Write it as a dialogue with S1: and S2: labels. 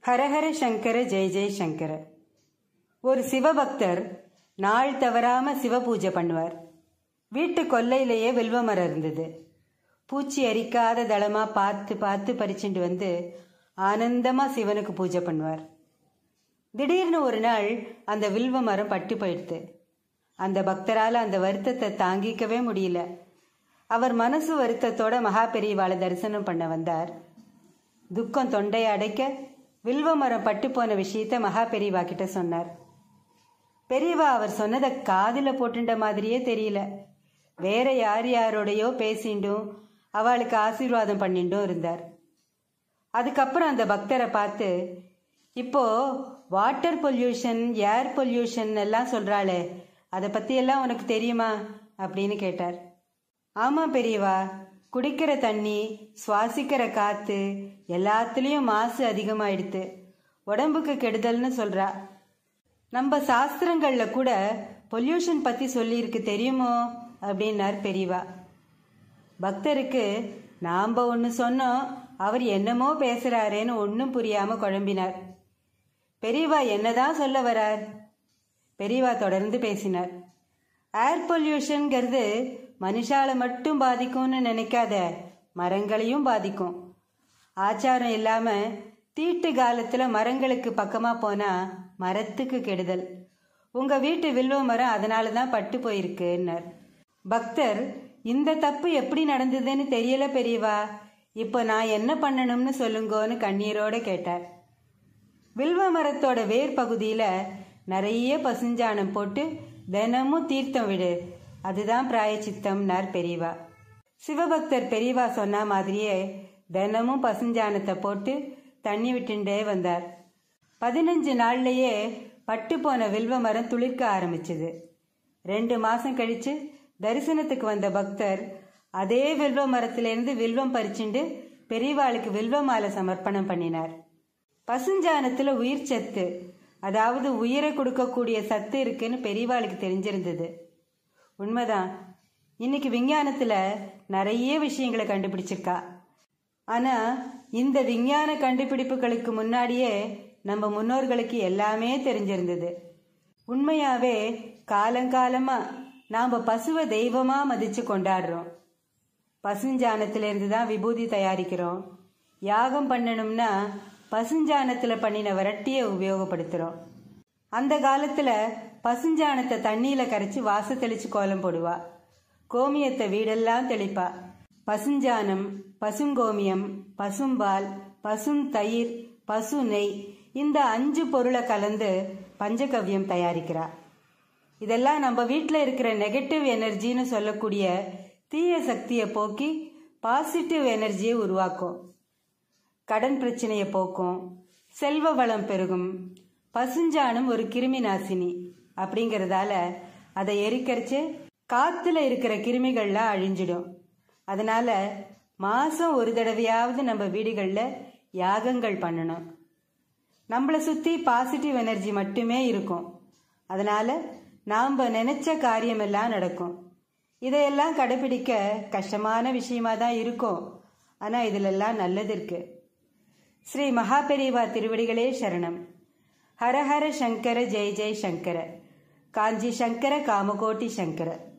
S1: ஹரஹர சங்கர ஜெய ஜெய சங்கர ஒரு சிவபக்தர் நாள் தவறாம சிவ பூஜை பண்ணுவார் வீட்டு கொல்லையிலேயே வில்வ மரம் இருந்தது பூச்சி அரிக்காத தளமா பார்த்து பார்த்து பறிச்சுட்டு வந்து ஆனந்தமா சிவனுக்கு பூஜை பண்ணுவார் திடீர்னு ஒரு நாள் அந்த வில்வ மரம் பட்டு போயிடுது அந்த பக்தரால அந்த வருத்தத்தை தாங்கிக்கவே முடியல அவர் மனசு வருத்தத்தோட மகா பெரியவாளை தரிசனம் பண்ண வந்தார் துக்கம் தொண்டையை அடைக்க வில்வ மரம் பட்டு போன விஷயத்த மகா பெரியவா கிட்ட சொன்னார் பெரியவா அவர் சொன்னதை காதில போட்டுண்ட மாதிரியே தெரியல வேற யார் யாரோடையோ பேசிண்டும் அவளுக்கு ஆசீர்வாதம் பண்ணிட்டும் இருந்தார் அதுக்கப்புறம் அந்த பக்தரை பார்த்து இப்போ வாட்டர் பொல்யூஷன் ஏர் பொல்யூஷன் எல்லாம் சொல்றாளே அதை பத்தி எல்லாம் உனக்கு தெரியுமா அப்படின்னு கேட்டார் ஆமா பெரியவா குடிக்கிற தண்ணி சுவாசிக்கிற காத்து எல்லாத்துலேயும் மாசு அதிகமாயிடுத்து உடம்புக்கு கெடுதல்னு சொல்றா நம்ம சாஸ்திரங்கள்ல கூட பொல்யூஷன் பத்தி சொல்லியிருக்கு தெரியுமோ அப்படின்னார் பெரியவா பக்தருக்கு நாம ஒன்று சொன்னோம் அவர் என்னமோ பேசுறாரேன்னு ஒன்றும் புரியாம குழம்பினார் பெரியவா என்னதான் சொல்ல வரார் பெரியவா தொடர்ந்து பேசினார் ஏர் பொல்யூஷன்கிறது மனுஷால மட்டும் பாதிக்கும்னு நினைக்காத மரங்களையும் பாதிக்கும் ஆச்சாரம் இல்லாம தீட்டு காலத்துல மரங்களுக்கு பக்கமா போனா மரத்துக்கு கெடுதல் உங்க வீட்டு வில்வ மரம் அதனால தான் பட்டு போயிருக்குன்னார் பக்தர் இந்த தப்பு எப்படி நடந்ததுன்னு தெரியல பெரியவா இப்போ நான் என்ன பண்ணணும்னு சொல்லுங்கோன்னு கண்ணீரோட கேட்டார் வில்வ மரத்தோட வேர் பகுதியில நிறைய பசுஞ்சாணம் போட்டு தினமும் தீர்த்தம் விடு அதுதான் பிராயச்சித்தம்னார் பெரியவா சிவபக்தர் பெரியவா சொன்ன மாதிரியே தினமும் பசுஞ்சாணத்தை போட்டு தண்ணி விட்டுண்டே வந்தார் பதினஞ்சு நாள்லயே பட்டு போன வில்வ மரம் துளிர்க்க ஆரம்பிச்சது ரெண்டு மாசம் கழிச்சு தரிசனத்துக்கு வந்த பக்தர் அதே வில்வ மரத்திலிருந்து வில்வம் பறிச்சுண்டு பெரியவாளுக்கு வில்வ மாலை சமர்ப்பணம் பண்ணினார் பசுஞ்சாணத்துல உயிர் சத்து அதாவது உயிரை கொடுக்கக்கூடிய சத்து இருக்குன்னு பெரியவாளுக்கு தெரிஞ்சிருந்தது உண்மைதான் இன்னைக்கு விஞ்ஞானத்துல நிறைய விஷயங்களை கண்டுபிடிச்சிருக்கா ஆனா இந்த விஞ்ஞான கண்டுபிடிப்புகளுக்கு முன்னாடியே நம்ம முன்னோர்களுக்கு எல்லாமே தெரிஞ்சிருந்தது உண்மையாவே காலங்காலமா நாம பசுவை தெய்வமா மதிச்சு கொண்டாடுறோம் பசுஞ்சாணத்திலிருந்து தான் விபூதி தயாரிக்கிறோம் யாகம் பண்ணணும்னா பசுஞ்சாணத்துல பண்ணின வரட்டியை உபயோகப்படுத்துறோம் அந்த காலத்துல பசுஞ்சாணத்தை தண்ணியில கரைச்சு வாச தெளிச்சு கோலம் போடுவா கோமியத்தை வீடெல்லாம் தெளிப்பா பசுஞ்சாணம் பசுங்கோமியம் பசும்பால் பசும் தயிர் பசு நெய் இந்த அஞ்சு பொருளை கலந்து பஞ்சகவ்யம் தயாரிக்கிறா இதெல்லாம் நம்ம வீட்டில் இருக்கிற நெகட்டிவ் எனர்ஜின்னு சொல்லக்கூடிய தீய சக்தியை போக்கி பாசிட்டிவ் எனர்ஜியை உருவாக்கும் கடன் பிரச்சனையை போக்கும் செல்வ வளம் பெருகும் பசுஞ்சாணம் ஒரு கிருமி நாசினி அப்படிங்கறதால அதை எரிக்கரிச்சு காத்துல இருக்கிற கிருமிகள்லாம் அழிஞ்சிடும் அதனால மாசம் ஒரு தடவையாவது நம்ம வீடுகள்ல யாகங்கள் பண்ணணும் நம்மளை சுத்தி பாசிட்டிவ் எனர்ஜி மட்டுமே இருக்கும் அதனால நாம் நினைச்ச காரியமெல்லாம் நடக்கும் இதையெல்லாம் கடைபிடிக்க கஷ்டமான விஷயமா தான் இருக்கும் ஆனா இதுலெல்லாம் நல்லது இருக்கு ஸ்ரீ மகாபெரிவா திருவடிகளே சரணம் ஹரஹர சங்கர ஜெய ஜெய சங்கர காஞ்சி சங்கர காமகோட்டி சங்கர